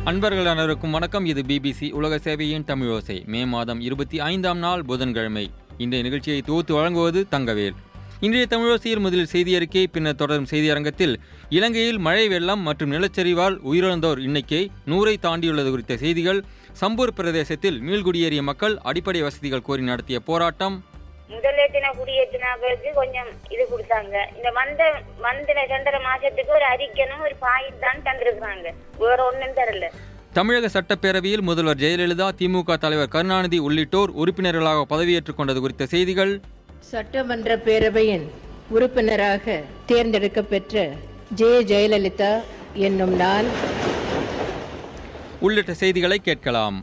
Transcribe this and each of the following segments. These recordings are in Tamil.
அன்பர்கள் அனைவருக்கும் வணக்கம் இது பிபிசி உலக சேவையின் தமிழோசை மே மாதம் இருபத்தி ஐந்தாம் நாள் புதன்கிழமை இந்த நிகழ்ச்சியை தொகுத்து வழங்குவது தங்கவேல் இன்றைய தமிழோசையில் முதலில் செய்தி அறிக்கை பின்னர் தொடரும் செய்தி அரங்கத்தில் இலங்கையில் மழை வெள்ளம் மற்றும் நிலச்சரிவால் உயிரிழந்தோர் எண்ணிக்கை நூறை தாண்டியுள்ளது குறித்த செய்திகள் சம்பூர் பிரதேசத்தில் மீள்குடியேறிய மக்கள் அடிப்படை வசதிகள் கோரி நடத்திய போராட்டம் முதலேத்தின குடியேற்றினாக்களுக்கு கொஞ்சம் இது கொடுத்தாங்க இந்த மந்த மந்தின ரெண்டரை மாசத்துக்கு ஒரு அறிக்கணும் ஒரு பாயின் தான் தந்திருக்காங்க வேற ஒண்ணும் தரல தமிழக சட்டப்பேரவையில் முதல்வர் ஜெயலலிதா திமுக தலைவர் கருணாநிதி உள்ளிட்டோர் உறுப்பினர்களாக பதவியேற்றுக் கொண்டது குறித்த செய்திகள் சட்டமன்ற பேரவையின் உறுப்பினராக தேர்ந்தெடுக்கப்பெற்ற ஜே ஜெயலலிதா என்னும் நான் உள்ளிட்ட செய்திகளை கேட்கலாம்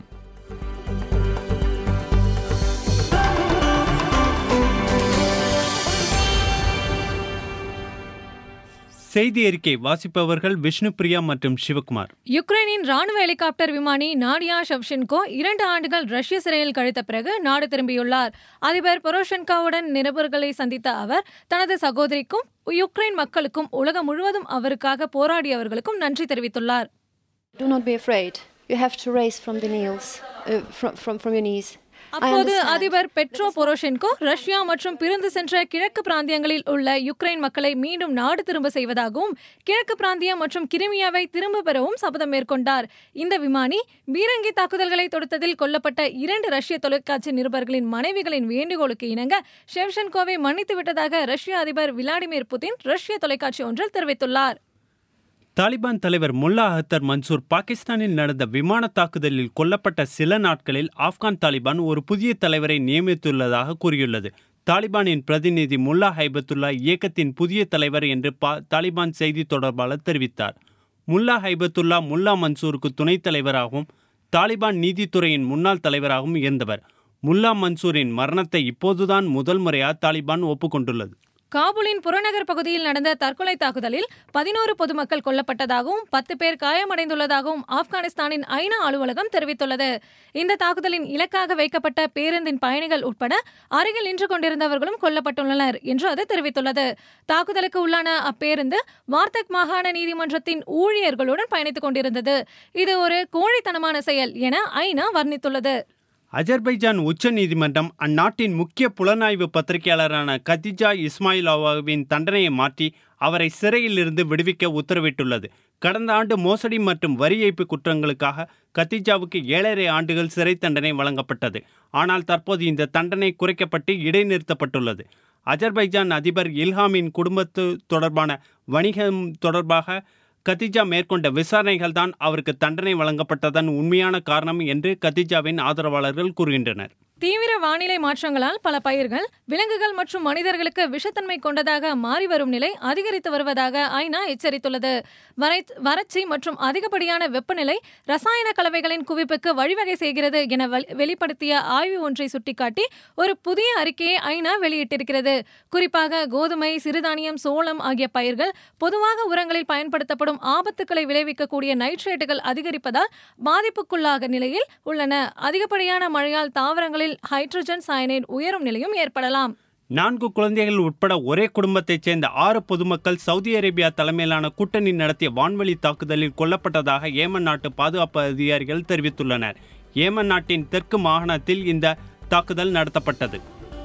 செய்தி அறிக்கை வாசிப்பவர்கள் விஷ்ணு பிரியா மற்றும் சிவகுமார் யுக்ரைனின் ராணுவ ஹெலிகாப்டர் விமானி நாடியா ஷவ்ஷென்கோ இரண்டு ஆண்டுகள் ரஷ்ய சிறையில் கழித்த பிறகு நாடு திரும்பியுள்ளார் அதிபர் பொரோஷென்காவுடன் நிருபர்களை சந்தித்த அவர் தனது சகோதரிக்கும் யுக்ரைன் மக்களுக்கும் உலகம் முழுவதும் அவருக்காக போராடியவர்களுக்கும் நன்றி தெரிவித்துள்ளார் Do not be afraid. You have to raise from the knees, uh, from, from, from your knees. I அப்போது understand. அதிபர் பெட்ரோ பொரோஷென்கோ ரஷ்யா மற்றும் பிரிந்து சென்ற கிழக்கு பிராந்தியங்களில் உள்ள யுக்ரைன் மக்களை மீண்டும் நாடு திரும்ப செய்வதாகவும் கிழக்கு பிராந்தியம் மற்றும் கிரிமியாவை திரும்ப பெறவும் சபதம் மேற்கொண்டார் இந்த விமானி பீரங்கி தாக்குதல்களை தொடுத்ததில் கொல்லப்பட்ட இரண்டு ரஷ்ய தொலைக்காட்சி நிருபர்களின் மனைவிகளின் வேண்டுகோளுக்கு இணங்க ஷெவ்ஷென்கோவை மன்னித்து விட்டதாக ரஷ்ய அதிபர் விளாடிமிர் புதின் ரஷ்ய தொலைக்காட்சி ஒன்றில் தெரிவித்துள்ளார் தாலிபான் தலைவர் முல்லா அஹ்தர் மன்சூர் பாகிஸ்தானில் நடந்த விமான தாக்குதலில் கொல்லப்பட்ட சில நாட்களில் ஆப்கான் தாலிபான் ஒரு புதிய தலைவரை நியமித்துள்ளதாக கூறியுள்ளது தாலிபானின் பிரதிநிதி முல்லா ஹைபத்துல்லா இயக்கத்தின் புதிய தலைவர் என்று பா தாலிபான் செய்தி தொடர்பாளர் தெரிவித்தார் முல்லா ஹைபத்துல்லா முல்லா மன்சூருக்கு துணைத் தலைவராகவும் தாலிபான் நீதித்துறையின் முன்னாள் தலைவராகவும் இருந்தவர் முல்லா மன்சூரின் மரணத்தை இப்போதுதான் முதல் முறையாக தாலிபான் ஒப்புக்கொண்டுள்ளது காபூலின் புறநகர் பகுதியில் நடந்த தற்கொலை தாக்குதலில் பதினோரு பொதுமக்கள் கொல்லப்பட்டதாகவும் பத்து பேர் காயமடைந்துள்ளதாகவும் ஆப்கானிஸ்தானின் ஐநா அலுவலகம் தெரிவித்துள்ளது இந்த தாக்குதலின் இலக்காக வைக்கப்பட்ட பேருந்தின் பயணிகள் உட்பட அருகில் நின்று கொண்டிருந்தவர்களும் கொல்லப்பட்டுள்ளனர் என்று அது தெரிவித்துள்ளது தாக்குதலுக்கு உள்ளான அப்பேருந்து வார்த்தக் மாகாண நீதிமன்றத்தின் ஊழியர்களுடன் பயணித்துக் கொண்டிருந்தது இது ஒரு கோழைத்தனமான செயல் என ஐநா வர்ணித்துள்ளது அஜர்பைஜான் உச்ச நீதிமன்றம் அந்நாட்டின் முக்கிய புலனாய்வு பத்திரிகையாளரான கதிஜா இஸ்மாயிலோவாவின் தண்டனையை மாற்றி அவரை சிறையிலிருந்து விடுவிக்க உத்தரவிட்டுள்ளது கடந்த ஆண்டு மோசடி மற்றும் வரி ஏய்ப்பு குற்றங்களுக்காக கத்திஜாவுக்கு ஏழரை ஆண்டுகள் சிறை தண்டனை வழங்கப்பட்டது ஆனால் தற்போது இந்த தண்டனை குறைக்கப்பட்டு இடைநிறுத்தப்பட்டுள்ளது அஜர்பைஜான் அதிபர் இல்ஹாமின் குடும்பத்து தொடர்பான வணிகம் தொடர்பாக கத்திஜா மேற்கொண்ட விசாரணைகள் தான் அவருக்கு தண்டனை வழங்கப்பட்டதன் உண்மையான காரணம் என்று கத்திஜாவின் ஆதரவாளர்கள் கூறுகின்றனர் தீவிர வானிலை மாற்றங்களால் பல பயிர்கள் விலங்குகள் மற்றும் மனிதர்களுக்கு விஷத்தன்மை கொண்டதாக மாறி வரும் நிலை அதிகரித்து வருவதாக ஐநா எச்சரித்துள்ளது வரை- வறட்சி மற்றும் அதிகப்படியான வெப்பநிலை ரசாயன கலவைகளின் குவிப்புக்கு வழிவகை செய்கிறது என வெ- வெளிப்படுத்திய ஆய்வு ஒன்றை சுட்டிக்காட்டி ஒரு புதிய அறிக்கையை ஐநா வெளியிட்டிருக்கிறது குறிப்பாக கோதுமை சிறுதானியம் சோளம் ஆகிய பயிர்கள் பொதுவாக உரங்களில் பயன்படுத்தப்படும் ஆபத்துக்களை விளைவிக்கக்கூடிய நைட்ரேட்டுகள் அதிகரிப்பதால் பாதிப்புக்குள்ளாக நிலையில் உள்ளன அதிகப்படியான மழையால் தாவரங்களில் ஹைட்ரஜன் சயனைட் உயரும் நிலையும் ஏற்படலாம் நான்கு குழந்தைகள் உட்பட ஒரே குடும்பத்தைச் சேர்ந்த ஆறு பொதுமக்கள் சவுதி அரேபியா தலைமையிலான கூட்டணி நடத்திய வான்வழி தாக்குதலில் கொல்லப்பட்டதாக ஏமன் நாட்டு பாதுகாப்பு அதிகாரிகள் தெரிவித்துள்ளனர் ஏமன் நாட்டின் தெற்கு மாகாணத்தில் இந்த தாக்குதல் நடத்தப்பட்டது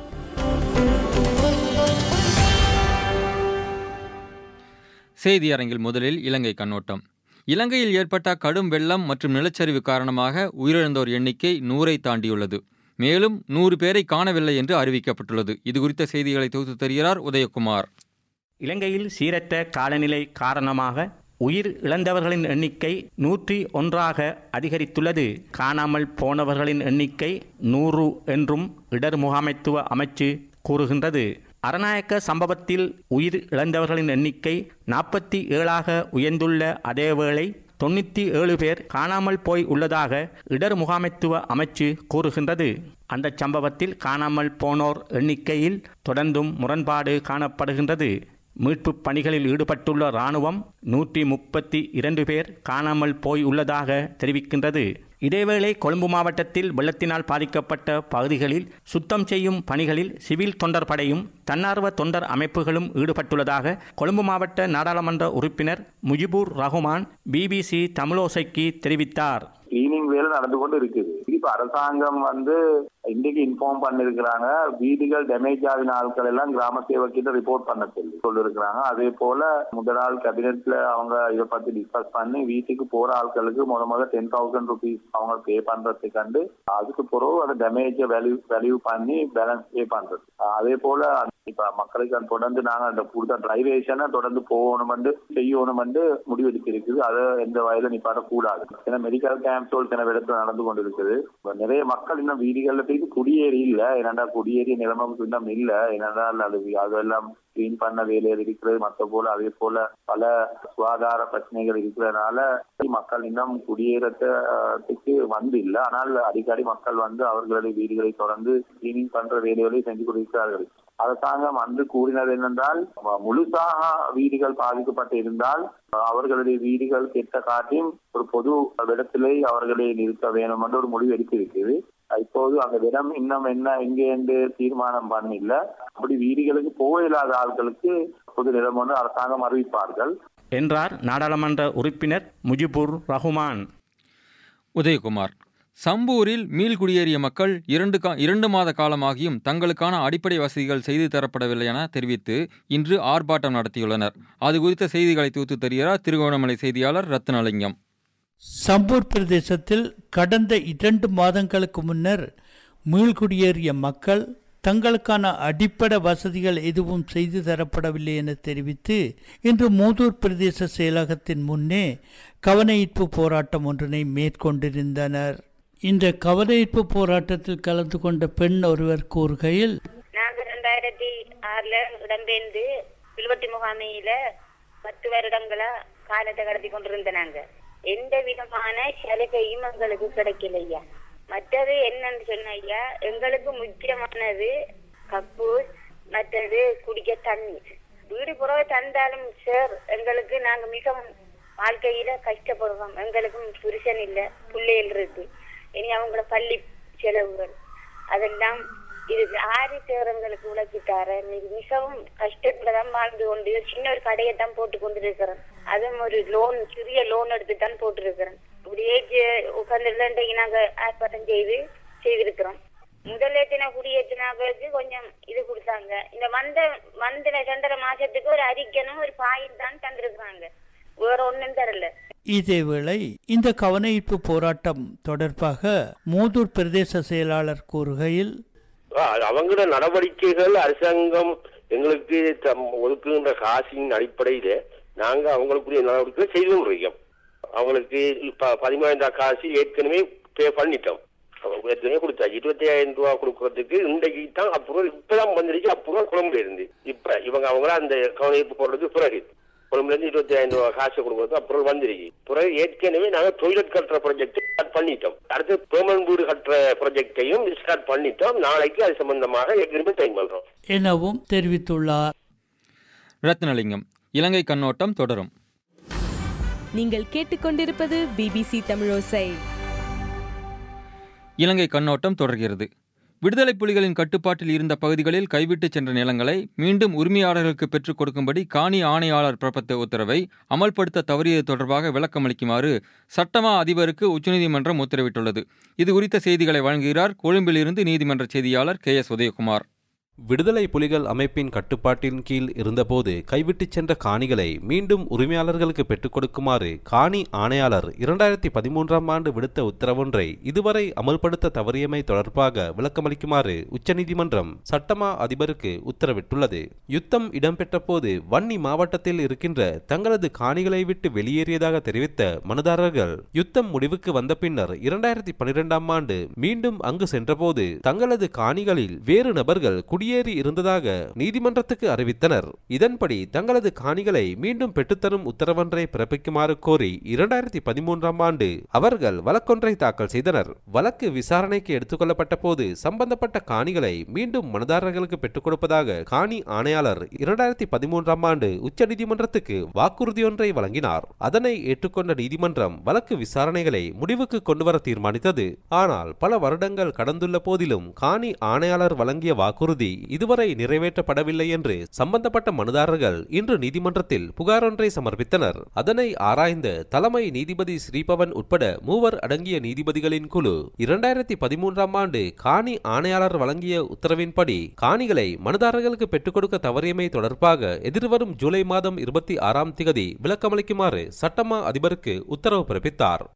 செய்தி அரங்கில் முதலில் இலங்கை கண்ணோட்டம் இலங்கையில் ஏற்பட்ட கடும் வெள்ளம் மற்றும் நிலச்சரிவு காரணமாக உயிரிழந்தோர் எண்ணிக்கை நூறை தாண்டியுள்ளது மேலும் நூறு பேரை காணவில்லை என்று அறிவிக்கப்பட்டுள்ளது இது குறித்த செய்திகளை தொகுத்து தருகிறார் உதயகுமார் இலங்கையில் சீரற்ற காலநிலை காரணமாக உயிர் இழந்தவர்களின் எண்ணிக்கை நூற்றி ஒன்றாக அதிகரித்துள்ளது காணாமல் போனவர்களின் எண்ணிக்கை நூறு என்றும் இடர் முகாமைத்துவ அமைச்சு கூறுகின்றது அரநாயக்க சம்பவத்தில் உயிர் இழந்தவர்களின் எண்ணிக்கை நாற்பத்தி ஏழாக உயர்ந்துள்ள அதேவேளை தொண்ணூற்றி ஏழு பேர் காணாமல் போய் உள்ளதாக இடர் முகாமைத்துவ அமைச்சு கூறுகின்றது அந்த சம்பவத்தில் காணாமல் போனோர் எண்ணிக்கையில் தொடர்ந்தும் முரண்பாடு காணப்படுகின்றது மீட்புப் பணிகளில் ஈடுபட்டுள்ள இராணுவம் நூற்றி முப்பத்தி இரண்டு பேர் காணாமல் போய் உள்ளதாக தெரிவிக்கின்றது இதேவேளை கொழும்பு மாவட்டத்தில் வெள்ளத்தினால் பாதிக்கப்பட்ட பகுதிகளில் சுத்தம் செய்யும் பணிகளில் சிவில் தொண்டர் படையும் தன்னார்வ தொண்டர் அமைப்புகளும் ஈடுபட்டுள்ளதாக கொழும்பு மாவட்ட நாடாளுமன்ற உறுப்பினர் முஜிபுர் ரஹ்மான் பிபிசி தமிழோசைக்கு தெரிவித்தார் கிளீனிங் வேலை நடந்து கொண்டு இருக்குது இப்ப அரசாங்கம் வந்து இன்றைக்கு இன்ஃபார்ம் பண்ணிருக்கிறாங்க வீடுகள் டேமேஜ் ஆகின ஆட்கள் எல்லாம் கிராம சேவக்கிட்ட ரிப்போர்ட் பண்ண சொல்லி சொல்லிருக்கிறாங்க அதே போல முதல் நாள் கேபினெட்ல அவங்க இதை பத்தி டிஸ்கஸ் பண்ணி வீட்டுக்கு போற ஆட்களுக்கு முத முத டென் தௌசண்ட் ருபீஸ் அவங்க பே பண்றதுக்காண்டு அதுக்கு பிறகு அந்த டேமேஜ வேல்யூ வேல்யூ பண்ணி பேலன்ஸ் பே பண்றது அதே போல இப்ப மக்களுக்கு அது தொடர்ந்து நாங்க அந்த கொடுத்த டிரைவேஷனை தொடர்ந்து போகணும் செய்யணும் முடிவெடுத்து இருக்குது அதை எந்த வயதில் நிப்பாட்ட கூடாது ஏன்னா மெடிக்கல் கேம்ப்ஸ் சில இடத்துல நடந்து கொண்டு இருக்குது நிறைய மக்கள் இன்னும் வீடுகள்ல போய் குடியேறி இல்ல ஏன்னாண்டா குடியேறிய நிலைமை இன்னும் இல்ல ஏனென்றால் அது அதெல்லாம் கிளீன் பண்ண வேலையில் இருக்கிறது மற்ற போல அதே போல பல சுகாதார பிரச்சனைகள் இருக்கிறதுனால மக்கள் இன்னும் குடியேறத்துக்கு வந்து இல்லை ஆனால் அடிக்கடி மக்கள் வந்து அவர்களுடைய வீடுகளை தொடர்ந்து கிளீனிங் பண்ற வேலைகளை செஞ்சு கொண்டிருக்கிறார்கள் அரசாங்கம் அன்று கூறினது என்னென்றால் முழுசாக வீடுகள் பாதிக்கப்பட்டு இருந்தால் அவர்களுடைய வீடுகள் கெட்ட காட்டியும் ஒரு பொது இடத்திலே அவர்களை நிறுத்த வேணும் என்று ஒரு முடிவு எடுத்திருக்கிறது இப்போது அந்த இடம் இன்னும் என்ன எங்கே என்று தீர்மானம் பண்ணல அப்படி வீடுகளுக்கு போக இல்லாத ஆட்களுக்கு பொது நிலம் ஒன்று அரசாங்கம் அறிவிப்பார்கள் என்றார் நாடாளுமன்ற உறுப்பினர் முஜிபுர் ரஹ்மான் உதயகுமார் சம்பூரில் மீள்குடியேறிய மக்கள் இரண்டு கா இரண்டு மாத காலமாகியும் தங்களுக்கான அடிப்படை வசதிகள் செய்து தரப்படவில்லை என தெரிவித்து இன்று ஆர்ப்பாட்டம் நடத்தியுள்ளனர் அது குறித்த செய்திகளை தூத்து தருகிறார் திருகோணமலை செய்தியாளர் ரத்னலிங்கம் சம்பூர் பிரதேசத்தில் கடந்த இரண்டு மாதங்களுக்கு முன்னர் மீள்குடியேறிய மக்கள் தங்களுக்கான அடிப்படை வசதிகள் எதுவும் செய்து தரப்படவில்லை என தெரிவித்து இன்று மூதூர் பிரதேச செயலகத்தின் முன்னே கவனஈர்ப்பு போராட்டம் ஒன்றினை மேற்கொண்டிருந்தனர் இந்த கவனஈர்ப்பு போராட்டத்தில் கலந்து கொண்ட பெண் ஒருவர் கூறுகையில் நாங்க ரெண்டாயிரத்தி ஆறுல இடம்பெயர்ந்து வில்வட்டி முகாமையில பத்து வருடங்களா காலத்தை கடத்தி கொண்டிருந்த நாங்க எந்த விதமான சலுகையும் எங்களுக்கு கிடைக்கலையா மற்றது என்னன்னு சொன்ன ஐயா எங்களுக்கு முக்கியமானது கப்பூஸ் மற்றது குடிக்க தண்ணீர் வீடு புறவை தந்தாலும் சார் எங்களுக்கு நாங்க மிகவும் வாழ்க்கையில கஷ்டப்படுவோம் எங்களுக்கும் புருஷன் இல்ல பிள்ளைகள் இருக்கு இனி அவங்கள பள்ளி செலவுகள் அதெல்லாம் இது ஆறு சேரங்களுக்கு உழைச்சி தர மிகவும் கஷ்டத்துல தான் வாழ்ந்து கொண்டு சின்ன ஒரு கடையை தான் போட்டு கொண்டிருக்கிறேன் அதுவும் ஒரு லோன் சிறிய லோன் எடுத்து தான் போட்டிருக்கிறேன் இப்படி ஏஜ் உட்கார்ந்து இன்றைக்கு நாங்க ஆர்ப்பாட்டம் செய்து செய்திருக்கிறோம் முதலேத்தின குடியேற்றின பிறகு கொஞ்சம் இது கொடுத்தாங்க இந்த வந்த வந்த ரெண்டரை மாசத்துக்கு ஒரு அறிக்கணும் ஒரு பாயில் தான் தந்திருக்கிறாங்க வேற ஒண்ணும் தரல இதேவேளை இந்த கவனஈர்ப்பு போராட்டம் தொடர்பாக மூதூர் பிரதேச செயலாளர் கூறுகையில் அவங்களோட நடவடிக்கைகள் அரசாங்கம் எங்களுக்கு ஒதுக்குகின்ற காசின் அடிப்படையில நாங்க அவங்களுக்குரிய நடவடிக்கைகள் செய்து கொண்டிருக்கோம் அவங்களுக்கு பதிமூணாயிரம் காசு ஏற்கனவே பே பண்ணிட்டோம் ஏற்கனவே கொடுத்தாச்சு இருபத்தி ஆயிரம் ரூபா கொடுக்கறதுக்கு இன்றைக்கு தான் அப்புறம் இப்பதான் வந்துருச்சு அப்புறம் குழம்புல இருந்து இப்ப இவங்க அவங்கள அந்த கவனிப்பு போடுறதுக்கு பிறகு கொழும்புல இருந்து இருபத்தி ஆயிரம் ரூபாய் காசு கொடுக்கறது அப்புறம் வந்துருச்சு பிறகு ஏற்கனவே நாங்க டொய்லெட் கட்டுற ப்ராஜெக்ட் ஸ்டார்ட் பண்ணிட்டோம் அடுத்து பெர்மனன்ட் வீடு கட்டுற ப்ராஜெக்டையும் ஸ்டார்ட் பண்ணிட்டோம் நாளைக்கு அது சம்பந்தமாக ஏற்கனவே டைம் பண்றோம் எனவும் தெரிவித்துள்ளார் ரத்னலிங்கம் இலங்கை கண்ணோட்டம் தொடரும் நீங்கள் கேட்டுக்கொண்டிருப்பது பிபிசி தமிழோசை இலங்கை கண்ணோட்டம் தொடர்கிறது விடுதலை புலிகளின் கட்டுப்பாட்டில் இருந்த பகுதிகளில் கைவிட்டு சென்ற நிலங்களை மீண்டும் உரிமையாளர்களுக்கு பெற்றுக் கொடுக்கும்படி காணி ஆணையாளர் பிறப்பித்த உத்தரவை அமல்படுத்த தவறியது தொடர்பாக விளக்கமளிக்குமாறு சட்டமா அதிபருக்கு உச்சநீதிமன்றம் உத்தரவிட்டுள்ளது இது குறித்த செய்திகளை வழங்குகிறார் கொழும்பிலிருந்து நீதிமன்ற செய்தியாளர் கே எஸ் உதயகுமார் விடுதலை புலிகள் அமைப்பின் கட்டுப்பாட்டின் கீழ் இருந்தபோது கைவிட்டுச் சென்ற காணிகளை மீண்டும் உரிமையாளர்களுக்கு பெற்றுக் கொடுக்குமாறு காணி ஆணையாளர் இரண்டாயிரத்தி பதிமூன்றாம் ஆண்டு விடுத்த உத்தரவொன்றை இதுவரை அமல்படுத்த தவறியமை தொடர்பாக விளக்கமளிக்குமாறு உச்சநீதிமன்றம் சட்டமா அதிபருக்கு உத்தரவிட்டுள்ளது யுத்தம் இடம்பெற்ற போது வன்னி மாவட்டத்தில் இருக்கின்ற தங்களது காணிகளை விட்டு வெளியேறியதாக தெரிவித்த மனுதாரர்கள் யுத்தம் முடிவுக்கு வந்த பின்னர் இரண்டாயிரத்தி பனிரெண்டாம் ஆண்டு மீண்டும் அங்கு சென்றபோது தங்களது காணிகளில் வேறு நபர்கள் குடி குடியேறி இருந்ததாக நீதிமன்றத்துக்கு அறிவித்தனர் இதன்படி தங்களது காணிகளை மீண்டும் பெற்றுத்தரும் உத்தரவொன்றை பிறப்பிக்குமாறு கோரி இரண்டாயிரத்தி பதிமூன்றாம் ஆண்டு அவர்கள் வழக்கொன்றை தாக்கல் செய்தனர் வழக்கு விசாரணைக்கு எடுத்துக்கொள்ளப்பட்ட போது சம்பந்தப்பட்ட காணிகளை மீண்டும் மனதாரர்களுக்கு பெற்றுக் கொடுப்பதாக காணி ஆணையாளர் இரண்டாயிரத்தி பதிமூன்றாம் ஆண்டு உச்சநீதிமன்றத்துக்கு வாக்குறுதியொன்றை வழங்கினார் அதனை ஏற்றுக்கொண்ட நீதிமன்றம் வழக்கு விசாரணைகளை முடிவுக்கு கொண்டுவர தீர்மானித்தது ஆனால் பல வருடங்கள் கடந்துள்ள போதிலும் காணி ஆணையாளர் வழங்கிய வாக்குறுதி இதுவரை நிறைவேற்றப்படவில்லை என்று சம்பந்தப்பட்ட மனுதாரர்கள் இன்று நீதிமன்றத்தில் புகாரொன்றை சமர்ப்பித்தனர் அதனை ஆராய்ந்த தலைமை நீதிபதி ஸ்ரீபவன் உட்பட மூவர் அடங்கிய நீதிபதிகளின் குழு இரண்டாயிரத்தி பதிமூன்றாம் ஆண்டு காணி ஆணையாளர் வழங்கிய உத்தரவின்படி காணிகளை மனுதாரர்களுக்கு பெற்றுக் கொடுக்க தவறியமை தொடர்பாக எதிர்வரும் ஜூலை மாதம் இருபத்தி ஆறாம் திகதி விளக்கமளிக்குமாறு சட்டமா அதிபருக்கு உத்தரவு பிறப்பித்தார்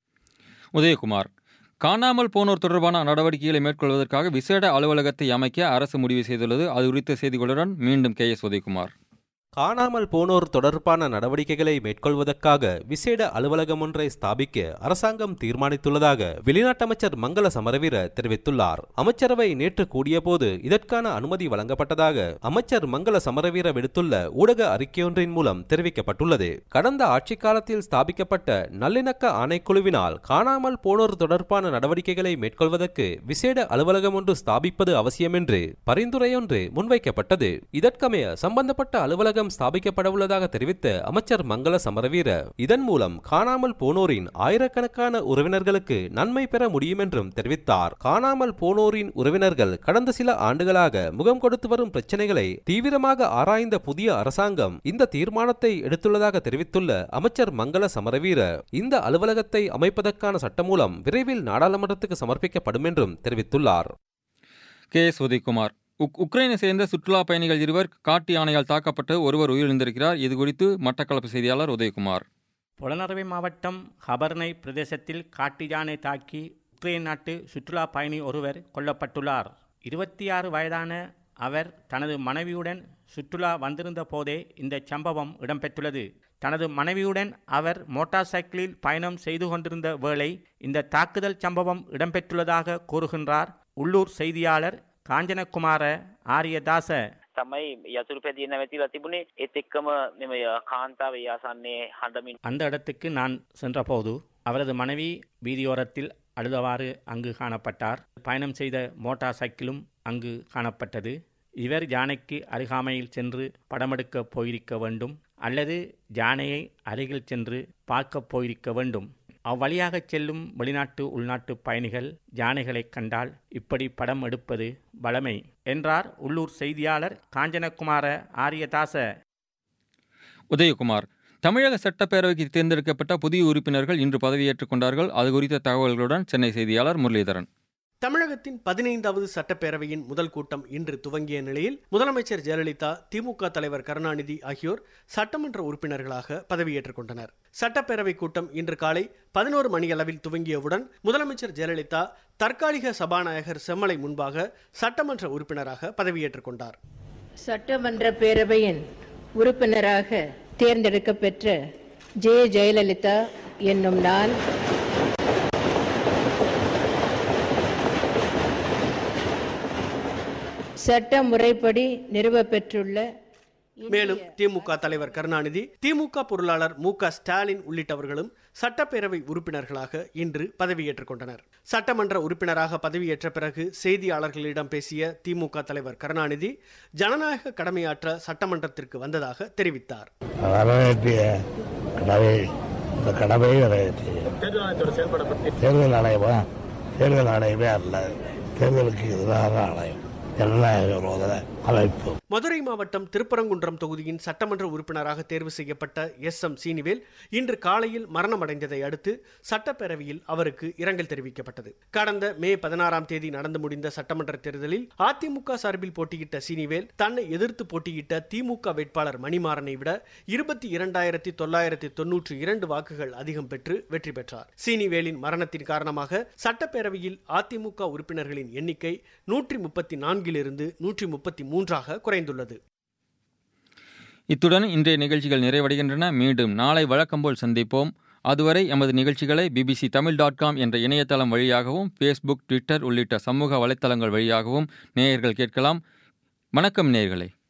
உதயகுமார் காணாமல் போனோர் தொடர்பான நடவடிக்கைகளை மேற்கொள்வதற்காக விசேட அலுவலகத்தை அமைக்க அரசு முடிவு செய்துள்ளது அது குறித்த செய்திகளுடன் மீண்டும் கே எஸ் உதயகுமார் காணாமல் போனோர் தொடர்பான நடவடிக்கைகளை மேற்கொள்வதற்காக விசேட அலுவலகம் ஒன்றை ஸ்தாபிக்க அரசாங்கம் தீர்மானித்துள்ளதாக வெளிநாட்டு அமைச்சர் மங்கள சமரவீர தெரிவித்துள்ளார் அமைச்சரவை நேற்று கூடியபோது இதற்கான அனுமதி வழங்கப்பட்டதாக அமைச்சர் மங்கள சமரவீர விடுத்துள்ள ஊடக அறிக்கையொன்றின் மூலம் தெரிவிக்கப்பட்டுள்ளது கடந்த ஆட்சி காலத்தில் ஸ்தாபிக்கப்பட்ட நல்லிணக்க ஆணைக்குழுவினால் காணாமல் போனோர் தொடர்பான நடவடிக்கைகளை மேற்கொள்வதற்கு விசேட அலுவலகம் ஒன்று ஸ்தாபிப்பது அவசியம் என்று பரிந்துரையொன்று முன்வைக்கப்பட்டது இதற்கமைய சம்பந்தப்பட்ட அலுவலகம் அலுவலகம் ஸ்தாபிக்கப்படவுள்ளதாக தெரிவித்த அமைச்சர் மங்கள சமரவீர இதன் மூலம் காணாமல் போனோரின் ஆயிரக்கணக்கான உறவினர்களுக்கு நன்மை பெற முடியும் என்றும் தெரிவித்தார் காணாமல் போனோரின் உறவினர்கள் கடந்த சில ஆண்டுகளாக முகம் கொடுத்து வரும் பிரச்சனைகளை தீவிரமாக ஆராய்ந்த புதிய அரசாங்கம் இந்த தீர்மானத்தை எடுத்துள்ளதாக தெரிவித்துள்ள அமைச்சர் மங்கள சமரவீர இந்த அலுவலகத்தை அமைப்பதற்கான சட்டமூலம் விரைவில் நாடாளுமன்றத்துக்கு சமர்ப்பிக்கப்படும் என்றும் தெரிவித்துள்ளார் கே எஸ் உதயகுமார் உக் உக்ரைனை சேர்ந்த சுற்றுலா பயணிகள் இருவர் காட்டு யானையால் தாக்கப்பட்டு ஒருவர் உயிரிழந்திருக்கிறார் இது குறித்து மட்டக்களப்பு செய்தியாளர் உதயகுமார் புலனறுவை மாவட்டம் ஹபர்னை பிரதேசத்தில் காட்டு யானை தாக்கி உக்ரைன் நாட்டு சுற்றுலா பயணி ஒருவர் கொல்லப்பட்டுள்ளார் இருபத்தி ஆறு வயதான அவர் தனது மனைவியுடன் சுற்றுலா வந்திருந்த போதே இந்த சம்பவம் இடம்பெற்றுள்ளது தனது மனைவியுடன் அவர் மோட்டார் சைக்கிளில் பயணம் செய்து கொண்டிருந்த வேளை இந்த தாக்குதல் சம்பவம் இடம்பெற்றுள்ளதாக கூறுகின்றார் உள்ளூர் செய்தியாளர் කාංජනකුමාර ආරියදාස තමයි යතුරු පැදිය නැවතිලා තිබුණේ ඒත් එක්කම මෙම කාන්තාව ඒ ආසන්නේ හඬමින් அந்த இடத்துக்கு நான் சென்றபோது அவரது மனைவி வீதியோரத்தில் அழுதவாறு அங்கு காணப்பட்டார் பயணம் செய்த மோட்டார் சைக்கிளும் அங்கு காணப்பட்டது இவர் யானைக்கு அருகாமையில் சென்று படமெடுக்க போயிருக்க வேண்டும் அல்லது யானையை அருகில் சென்று பார்க்க போயிருக்க வேண்டும் அவ்வழியாக செல்லும் வெளிநாட்டு உள்நாட்டு பயணிகள் யானைகளை கண்டால் இப்படி படம் எடுப்பது வளமை என்றார் உள்ளூர் செய்தியாளர் காஞ்சனகுமார ஆரியதாச உதயகுமார் தமிழக சட்டப்பேரவைக்கு தேர்ந்தெடுக்கப்பட்ட புதிய உறுப்பினர்கள் இன்று பதவியேற்றுக் கொண்டார்கள் அது குறித்த தகவல்களுடன் சென்னை செய்தியாளர் முரளிதரன் தமிழகத்தின் பதினைந்தாவது சட்டப்பேரவையின் முதல் கூட்டம் இன்று துவங்கிய நிலையில் முதலமைச்சர் ஜெயலலிதா திமுக தலைவர் கருணாநிதி ஆகியோர் சட்டமன்ற உறுப்பினர்களாக பதவியேற்றுக் கொண்டனர் சட்டப்பேரவை கூட்டம் இன்று காலை பதினோரு மணியளவில் துவங்கியவுடன் முதலமைச்சர் ஜெயலலிதா தற்காலிக சபாநாயகர் செம்மலை முன்பாக சட்டமன்ற உறுப்பினராக பதவியேற்றுக் கொண்டார் சட்டமன்ற பேரவையின் உறுப்பினராக தேர்ந்தெடுக்கப்பெற்ற ஜே ஜெயலலிதா என்னும் நான் சட்ட முறைப்படி நிறுவப்பெற்றுள்ள மேலும் திமுக தலைவர் கருணாநிதி திமுக பொருளாளர் மு க ஸ்டாலின் உள்ளிட்டவர்களும் சட்டப்பேரவை உறுப்பினர்களாக இன்று பதவியேற்றுக் கொண்டனர் சட்டமன்ற உறுப்பினராக பதவியேற்ற பிறகு செய்தியாளர்களிடம் பேசிய திமுக தலைவர் கருணாநிதி ஜனநாயக கடமையாற்ற சட்டமன்றத்திற்கு வந்ததாக தெரிவித்தார் வரவேற்றிய கடவை இந்த கடமையை நிறைவேற்றிய தேர்தல் ஆணையமா தேர்தல் ஆணையமே அல்ல தேர்தலுக்கு எதிரான ஆணையம் ஜனநாயக விரோத அமைப்பு மதுரை மாவட்டம் திருப்பரங்குன்றம் தொகுதியின் சட்டமன்ற உறுப்பினராக தேர்வு செய்யப்பட்ட எஸ் எம் சீனிவேல் இன்று காலையில் மரணமடைந்ததை அடுத்து சட்டப்பேரவையில் அவருக்கு இரங்கல் தெரிவிக்கப்பட்டது கடந்த மே பதினாறாம் தேதி நடந்து முடிந்த சட்டமன்ற தேர்தலில் அதிமுக சார்பில் போட்டியிட்ட சீனிவேல் தன்னை எதிர்த்து போட்டியிட்ட திமுக வேட்பாளர் மணிமாறனை விட இருபத்தி இரண்டாயிரத்தி தொள்ளாயிரத்தி தொன்னூற்றி இரண்டு வாக்குகள் அதிகம் பெற்று வெற்றி பெற்றார் சீனிவேலின் மரணத்தின் காரணமாக சட்டப்பேரவையில் அதிமுக உறுப்பினர்களின் எண்ணிக்கை நூற்றி முப்பத்தி நான்கிலிருந்து நூற்றி முப்பத்தி மூன்றாக குறைந்துள்ளது இத்துடன் இன்றைய நிகழ்ச்சிகள் நிறைவடைகின்றன மீண்டும் நாளை வழக்கம்போல் சந்திப்போம் அதுவரை எமது நிகழ்ச்சிகளை பிபிசி தமிழ் டாட் காம் என்ற இணையதளம் வழியாகவும் ஃபேஸ்புக் ட்விட்டர் உள்ளிட்ட சமூக வலைத்தளங்கள் வழியாகவும் நேயர்கள் கேட்கலாம் வணக்கம் நேர்களே